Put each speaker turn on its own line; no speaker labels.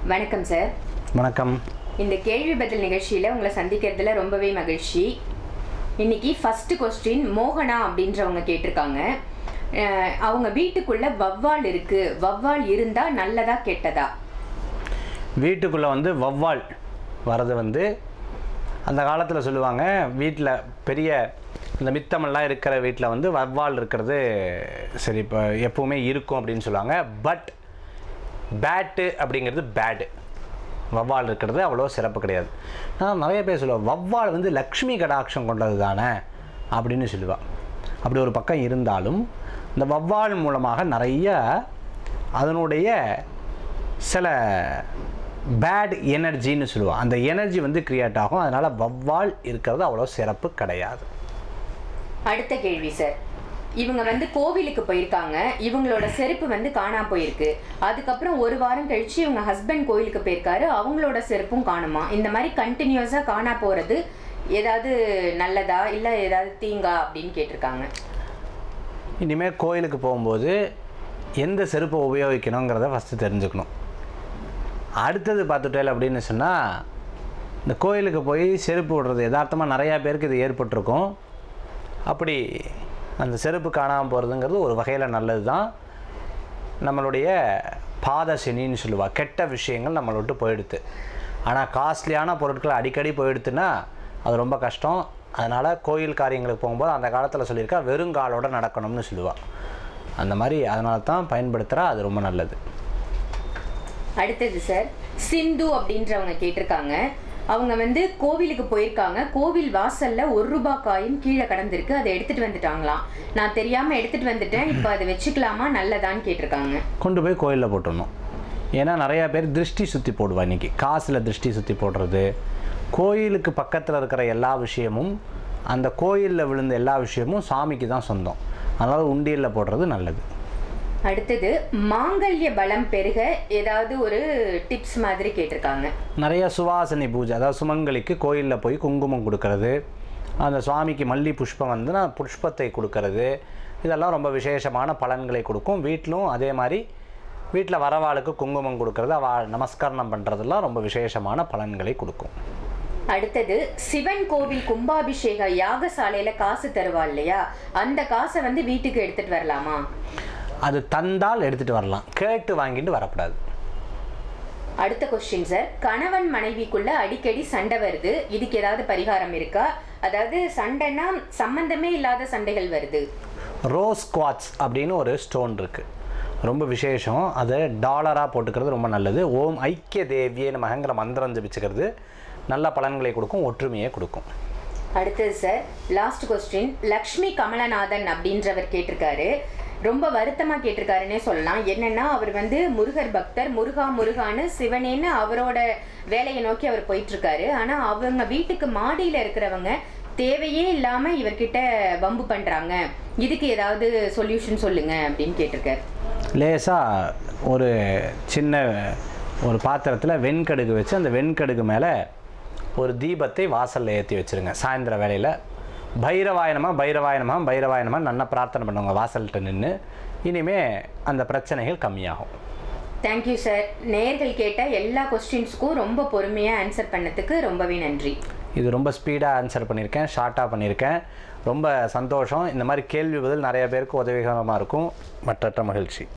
வணக்கம் சார்
வணக்கம்
இந்த கேள்வி பதில் நிகழ்ச்சியில் உங்களை சந்திக்கிறதுல ரொம்பவே மகிழ்ச்சி இன்னைக்கு ஃபர்ஸ்ட் கொஸ்டின் மோகனா அப்படின்றவங்க கேட்டிருக்காங்க அஹ், அவங்க வீட்டுக்குள்ள வவ்வால் இருக்கு வவ்வால் இருந்தா நல்லதா கெட்டதா
வீட்டுக்குள்ளே வந்து வவ்வால் வர்றது வந்து அந்த காலத்தில் சொல்லுவாங்க வீட்டில் பெரிய இந்த மித்தமெல்லாம் இருக்கிற வீட்டில் வந்து வவ்வால் இருக்கிறது சரி இப்போ எப்பவுமே இருக்கும் அப்படின்னு சொல்லுவாங்க பட் பேட்டு அப்படிங்கிறது பேடு வவ்வால் இருக்கிறது அவ்வளோ சிறப்பு கிடையாது ஆனால் நிறைய பேர் சொல்லுவாள் வவ்வால் வந்து லக்ஷ்மி கடாட்சம் கொண்டது தானே அப்படின்னு சொல்லுவாள் அப்படி ஒரு பக்கம் இருந்தாலும் இந்த வவ்வால் மூலமாக நிறைய அதனுடைய சில பேட் எனர்ஜின்னு சொல்லுவாள் அந்த எனர்ஜி வந்து கிரியேட் ஆகும் அதனால் வவ்வால் இருக்கிறது அவ்வளோ சிறப்பு கிடையாது
அடுத்த கேள்வி சார் இவங்க வந்து கோவிலுக்கு போயிருக்காங்க இவங்களோட செருப்பு வந்து காணாம போயிருக்கு அதுக்கப்புறம் ஒரு வாரம் கழிச்சு இவங்க ஹஸ்பண்ட் கோயிலுக்கு போயிருக்காரு அவங்களோட செருப்பும் காணுமா இந்த மாதிரி கண்டினியூஸா காணா போறது ஏதாவது நல்லதா இல்ல ஏதாவது தீங்கா அப்படின்னு கேட்டிருக்காங்க
இனிமேல் கோயிலுக்கு போகும்போது எந்த செருப்பை உபயோகிக்கணுங்கிறத ஃபஸ்ட்டு தெரிஞ்சுக்கணும் அடுத்தது பார்த்துட்டேல் அப்படின்னு சொன்னால் இந்த கோயிலுக்கு போய் செருப்பு விடுறது யதார்த்தமாக நிறையா பேருக்கு இது ஏற்பட்டிருக்கும் அப்படி அந்த செருப்பு காணாமல் போகிறதுங்கிறது ஒரு வகையில் நல்லது தான் நம்மளுடைய பாத சனின்னு சொல்லுவாள் கெட்ட விஷயங்கள் நம்மளை விட்டு போயிடுது ஆனால் காஸ்ட்லியான பொருட்கள் அடிக்கடி போயிடுத்துன்னா அது ரொம்ப கஷ்டம் அதனால் கோயில் காரியங்களுக்கு போகும்போது அந்த காலத்தில் சொல்லியிருக்கா வெறுங்காலோட நடக்கணும்னு சொல்லுவாள் அந்த மாதிரி அதனால தான் பயன்படுத்துகிறா அது ரொம்ப நல்லது
அடுத்தது சார் சிந்து அப்படின்றவங்க கேட்டிருக்காங்க அவங்க வந்து கோவிலுக்கு போயிருக்காங்க கோவில் வாசல்ல ஒரு ரூபாய் காயின் கீழே கடந்திருக்கு அதை எடுத்துட்டு வந்துட்டாங்களாம் நான் தெரியாம எடுத்துட்டு வந்துட்டேன் இப்போ அதை வச்சுக்கலாமா நல்லதான்னு கேட்டிருக்காங்க
கொண்டு போய் கோயிலில் போட்டுடணும் ஏன்னா நிறையா பேர் திருஷ்டி சுற்றி போடுவா இன்றைக்கி காசில் திருஷ்டி சுற்றி போடுறது கோயிலுக்கு பக்கத்தில் இருக்கிற எல்லா விஷயமும் அந்த கோயிலில் விழுந்த எல்லா விஷயமும் சாமிக்கு தான் சொந்தம் அதனால் உண்டியலில் போடுறது நல்லது
அடுத்தது மாங்கல்ய பலம் பெருக ஏதாவது ஒரு டிப்ஸ் மாதிரி கேட்டிருக்காங்க
நிறைய சுவாசனை பூஜை அதாவது சுமங்கலிக்கு கோயிலில் போய் குங்குமம் கொடுக்கறது அந்த சுவாமிக்கு மல்லி புஷ்பம் வந்து நான் புஷ்பத்தை கொடுக்கறது இதெல்லாம் ரொம்ப விசேஷமான பலன்களை கொடுக்கும் வீட்டிலும் அதே மாதிரி வீட்டில் வரவாளுக்கு குங்குமம் கொடுக்கறது அவ நமஸ்கரணம் பண்ணுறதெல்லாம் ரொம்ப விசேஷமான பலன்களை கொடுக்கும்
அடுத்தது சிவன் கோவில் கும்பாபிஷேக யாகசாலையில காசு தருவா இல்லையா அந்த காசை வந்து வீட்டுக்கு எடுத்துட்டு வரலாமா
அது தந்தால் எடுத்துகிட்டு வரலாம் கேட்டு வாங்கிட்டு வரக்கூடாது
அடுத்த கொஸ்டின் சார் கணவன் மனைவிக்குள்ள அடிக்கடி சண்டை வருது இதுக்கு ஏதாவது பரிகாரம் இருக்கா அதாவது சண்டைனா சம்பந்தமே இல்லாத சண்டைகள் வருது
ரோஸ் குவாட்ஸ் அப்படின்னு ஒரு ஸ்டோன் இருக்குது ரொம்ப விசேஷம் அதை டாலராக போட்டுக்கிறது ரொம்ப நல்லது ஓம் ஐக்கிய தேவியே நமங்கிற மந்திரம் ஜபிச்சுக்கிறது நல்ல பலன்களை கொடுக்கும் ஒற்றுமையை கொடுக்கும்
அடுத்தது sir last question Lakshmi Kamalanathan அப்படின்றவர் கேட்டிருக்காரு ரொம்ப வருத்தமா கேட்டிருக்காருன்னே சொல்லலாம் என்னன்னா அவர் வந்து முருகர் பக்தர் முருகா முருகான்னு சிவனேன்னு அவரோட வேலையை நோக்கி அவர் போயிட்டு இருக்காரு ஆனா அவங்க வீட்டுக்கு மாடியில இருக்கிறவங்க தேவையே இல்லாம இவர்கிட்ட வம்பு பண்றாங்க இதுக்கு ஏதாவது சொல்யூஷன் சொல்லுங்க அப்படின்னு கேட்டிருக்காரு
லேசாக ஒரு சின்ன ஒரு பாத்திரத்தில் வெண்கடுகு வச்சு அந்த வெண்கடுகு மேலே ஒரு தீபத்தை வாசலில் ஏற்றி வச்சுருங்க சாயந்தர வேளையில் பைரவாயனமாக பைரவாயனமாக பைரவாயனமாக நல்லா பிரார்த்தனை பண்ணுவாங்க வாசல்கிட்ட நின்று இனிமே அந்த பிரச்சனைகள் கம்மியாகும்
தேங்க்யூ சார் நேர்கள் கேட்ட எல்லா கொஸ்டின்ஸ்க்கும் ரொம்ப பொறுமையாக ஆன்சர் பண்ணதுக்கு ரொம்பவே நன்றி
இது ரொம்ப ஸ்பீடாக ஆன்சர் பண்ணியிருக்கேன் ஷார்ட்டாக பண்ணியிருக்கேன் ரொம்ப சந்தோஷம் இந்த மாதிரி கேள்வி பதில் நிறைய பேருக்கு உதவிகரமாக இருக்கும் மற்றற்ற மகிழ்ச்சி